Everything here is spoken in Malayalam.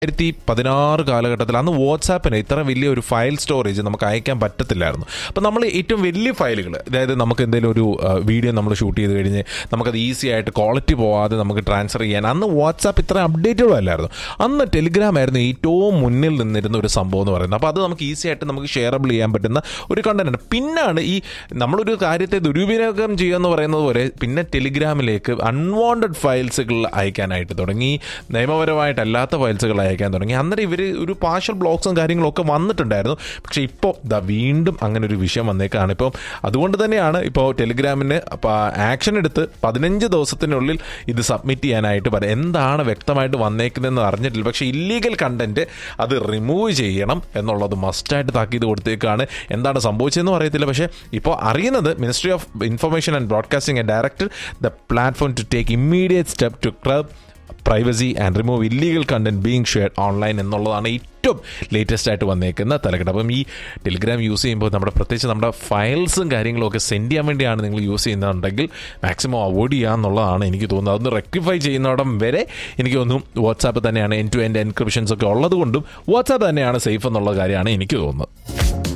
രണ്ടായിരത്തി പതിനാറ് കാലഘട്ടത്തിൽ അന്ന് വാട്സാപ്പിന് ഇത്ര വലിയ ഒരു ഫയൽ സ്റ്റോറേജ് നമുക്ക് അയക്കാൻ പറ്റത്തില്ലായിരുന്നു അപ്പം നമ്മൾ ഏറ്റവും വലിയ ഫയലുകൾ അതായത് നമുക്ക് എന്തെങ്കിലും ഒരു വീഡിയോ നമ്മൾ ഷൂട്ട് ചെയ്ത് കഴിഞ്ഞ് നമുക്കത് ഈസി ആയിട്ട് ക്വാളിറ്റി പോവാതെ നമുക്ക് ട്രാൻസ്ഫർ ചെയ്യാൻ അന്ന് വാട്സാപ്പ് ഇത്ര അപ്ഡേറ്റഡ് അല്ലായിരുന്നു അന്ന് ടെലിഗ്രാം ആയിരുന്നു ഏറ്റവും മുന്നിൽ നിന്നിരുന്ന ഒരു സംഭവം എന്ന് പറയുന്നത് അപ്പോൾ അത് നമുക്ക് ഈസി ആയിട്ട് നമുക്ക് ഷെയറബിൾ ചെയ്യാൻ പറ്റുന്ന ഒരു കണ്ടന്റ് പിന്നാണ് ഈ നമ്മളൊരു കാര്യത്തെ ദുരുപയോഗം ചെയ്യുക എന്ന് പറയുന്നത് പോലെ പിന്നെ ടെലിഗ്രാമിലേക്ക് അൺവാണ്ടഡ് ഫയൽസുകൾ അയക്കാനായിട്ട് തുടങ്ങി നിയമപരമായിട്ടല്ലാത്ത ഫയൽസുകൾ അയക്കാൻ തുടങ്ങി അന്നേരം ഇവർ ഒരു പാർഷ്യൽ ബ്ലോക്സും കാര്യങ്ങളൊക്കെ വന്നിട്ടുണ്ടായിരുന്നു പക്ഷേ ഇപ്പോൾ ദാ വീണ്ടും അങ്ങനെ ഒരു വിഷയം വന്നേക്കാണ് ഇപ്പം അതുകൊണ്ട് തന്നെയാണ് ഇപ്പോൾ ടെലിഗ്രാമിന് ആക്ഷൻ എടുത്ത് പതിനഞ്ച് ദിവസത്തിനുള്ളിൽ ഇത് സബ്മിറ്റ് ചെയ്യാനായിട്ട് പറയാം എന്താണ് വ്യക്തമായിട്ട് വന്നേക്കുന്നതെന്ന് അറിഞ്ഞിട്ടില്ല പക്ഷേ ഇല്ലീഗൽ കണ്ടന്റ് അത് റിമൂവ് ചെയ്യണം എന്നുള്ളത് മസ്റ്റായിട്ട് താക്കീത് കൊടുത്തേക്കാണ് എന്താണ് സംഭവിച്ചതെന്ന് അറിയത്തില്ല പക്ഷേ ഇപ്പോൾ അറിയുന്നത് ministry of information and broadcasting director the platform to take immediate step to club privacy and remove illegal content being shared online എന്നുള്ളതാണ് ഏറ്റവും ലേറ്റസ്റ്റ് ആയിട്ട് വന്നേക്കുന്ന തലക്കെട്ട് അപ്പം ഈ ടെലിഗ്രാം യൂസ് ചെയ്യുമ്പോൾ നമ്മുടെ പ്രത്യേകിച്ച് നമ്മുടെ ഫയൽസും കാര്യങ്ങളും ഒക്കെ സെൻഡ് ചെയ്യാൻ വേണ്ടിയാണ് നിങ്ങൾ യൂസ് ചെയ്യുന്നുണ്ടെങ്കിൽ മാക്സിമം അവോയ്ഡ് ചെയ്യുക എന്നുള്ളതാണ് എനിക്ക് തോന്നുന്നത് അതൊന്ന് റെക്ടിഫൈ ചെയ്യുന്നിടം വരെ എനിക്ക് തോന്നുന്നു വാട്സാപ്പ് തന്നെയാണ് എൻ ടു എൻഡ് എൻക്രിപ്ഷൻസ് ഒക്കെ ഉള്ളത് കൊണ്ടും വാട്സാപ്പ് തന്നെയാണ് സേഫ് എന്നുള്ള കാര്യമാണ് എനിക്ക് തോന്നുന്നത്